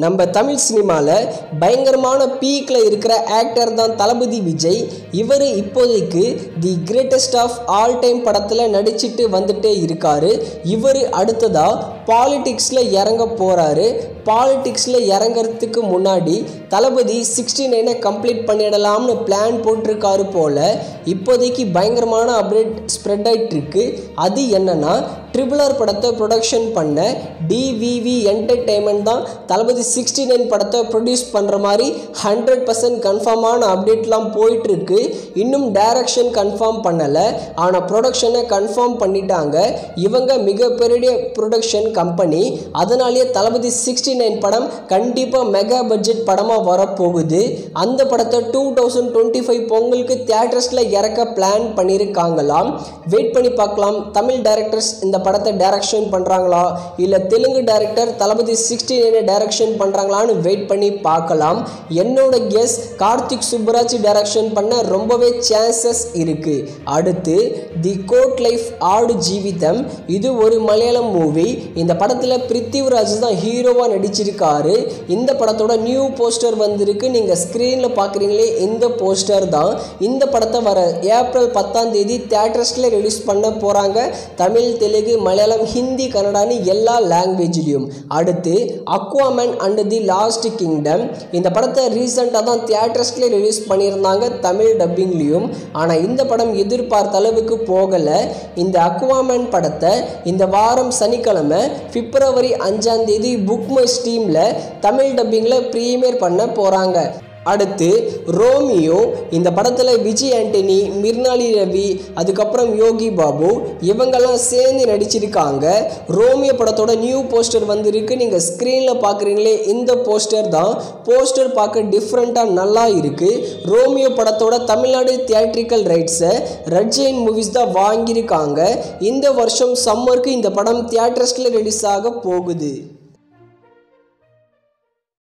நம்ம தமிழ் சினிமாவில் பயங்கரமான பீக்கில் இருக்கிற ஆக்டர் தான் தளபதி விஜய் இவர் இப்போதைக்கு the greatest of all time படத்தில் நடிச்சிட்டு வந்துட்டே இருக்காரு இவர் அடுத்ததாக பாலிடிக்ஸில் இறங்க போகிறாரு பாலிடிக்ஸில் இறங்கிறதுக்கு முன்னாடி தளபதி சிக்ஸ்டி நைனை கம்ப்ளீட் பண்ணிடலாம்னு பிளான் போட்டிருக்காரு போல் இப்போதைக்கு பயங்கரமான அப்டேட் ஸ்ப்ரெட் ஆகிட்டு இருக்கு அது என்னன்னா ட்ரிபிள் ஆர் படத்தை ப்ரொடக்ஷன் பண்ண டிவிவி என்டர்டெயின்மெண்ட் தான் தளபதி சிக்ஸ்டி நைன் படத்தை ப்ரொடியூஸ் பண்ணுற மாதிரி ஹண்ட்ரட் பர்சன்ட் கன்ஃபார்மான அப்டேட்லாம் போயிட்டுருக்கு இன்னும் டைரக்ஷன் கன்ஃபார்ம் பண்ணலை ஆனால் ப்ரொடக்ஷனை கன்ஃபார்ம் பண்ணிட்டாங்க இவங்க மிகப்பெரிய ப்ரொடக்ஷன் கம்பெனி அதனாலேயே தளபதி சிக்ஸ்டி நைன் படம் கண்டிப்பாக மெகா பட்ஜெட் படமாக வரப்போகுது அந்த படத்தை டூ தௌசண்ட் டுவெண்ட்டி ஃபைவ் பொங்கலுக்கு தியேட்டர்ஸில் இறக்க பிளான் பண்ணியிருக்காங்களாம் வெயிட் பண்ணி பார்க்கலாம் தமிழ் டைரக்டர்ஸ் இந்த படத்தை டைரக்ஷன் பண்ணுறாங்களா இல்லை தெலுங்கு டைரக்டர் தளபதி சிக்ஸ்டி நைனை டைரக்ஷன் பண்ணுறாங்களான்னு வெயிட் பண்ணி பார்க்கலாம் என்னோட கெஸ் கார்த்திக் சுப்பராஜ் டைரக்ஷன் பண்ண ரொம்பவே சான்சஸ் இருக்குது அடுத்து தி கோட் லைஃப் ஆடு ஜீவிதம் இது ஒரு மலையாளம் மூவி இந்த படத்தில் பிருத்திவிராஜ் தான் ஹீரோவாக நடிச்சிருக்காரு இந்த படத்தோட நியூ போஸ்டர் வந்திருக்கு நீங்கள் ஸ்க்ரீனில் பார்க்குறீங்களே இந்த போஸ்டர் தான் இந்த படத்தை வர ஏப்ரல் பத்தாம் தேதி தேட்டர்ஸில் ரிலீஸ் பண்ண போகிறாங்க தமிழ் தெலுங்கு மலையாளம் ஹிந்தி கன்னடான்னு எல்லா லாங்குவேஜ்லேயும் அடுத்து Aquaman and the Lost Kingdom இந்த படத்தை ரீசெண்டாக தான் தியேட்டர்ஸ்ல ரிலீஸ் பண்ணியிருந்தாங்க தமிழ் டப்பிங்லேயும் ஆனால் இந்த படம் எதிர்பார்த்த அளவுக்கு போகலை இந்த அக்வாமேன் படத்தை இந்த வாரம் சனிக்கிழமை பிப்ரவரி அஞ்சாம் தேதி புக் மை ஸ்டீமில் தமிழ் டப்பிங்கில் ப்ரீமியர் பண்ண போகிறாங்க அடுத்து ரோமியோ இந்த படத்தில் விஜய் ஆண்டனி மிர்னாலி ரவி அதுக்கப்புறம் யோகி பாபு இவங்கெல்லாம் சேர்ந்து நடிச்சிருக்காங்க ரோமியோ படத்தோட நியூ போஸ்டர் வந்திருக்கு நீங்கள் ஸ்க்ரீனில் பார்க்குறீங்களே இந்த போஸ்டர் தான் போஸ்டர் பார்க்க டிஃப்ரெண்ட்டாக நல்லா இருக்குது ரோமியோ படத்தோட தமிழ்நாடு தியேட்ரிக்கல் ரைட்ஸை ரெட் ஜெயின் மூவிஸ் தான் வாங்கியிருக்காங்க இந்த வருஷம் சம்மருக்கு இந்த படம் தியேட்டர்ஸில் ரிலீஸ் ஆக போகுது